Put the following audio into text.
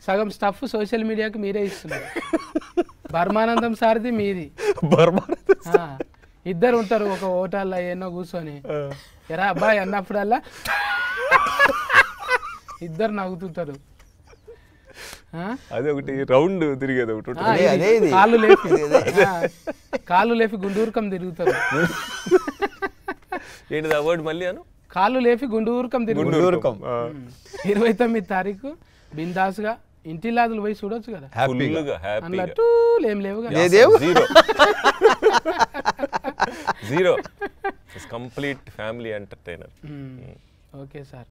సగం stuff social మీడియాకి మీరే ఇస్తున్నారు బర్మానందం సార్ది మీది బర్మా ఆ, ఇద్దరు ఉంటారు ఒక హోటల్లో ఎన్నో కూర్చొని ఎరా అబ్బాయి అన్నప్పుడల్లా ఇద్దరు నవ్వుతుంటారు ఆ? అదే ఒకటి రౌండ్ తిరిగేది ఒకటి ఆ, ఉంటుంది. అదే, ఇది అదే ఇది. కాళ్ళు లేపి ఆ, కాళ్ళు లేపి గుండూరుకం తిరుగుతారు ఏంటిది ఆ వర్డ్ మళ్ళీ అను కాళ్ళు లేపి గుండూరుకం తిరుగుతారు గుండూరుకం. ఆ, ఇరవై తొమ్మిది తారీఖు బిందాస్గా ఇంటిలాదులు పోయి చూడొచ్చు కదా హ్యాపీగా ఫుల్గా అందులో హ్యాపీగా టూలు ఏం లేవు కదా లేదేవు zero zero complete family entertainer okay sir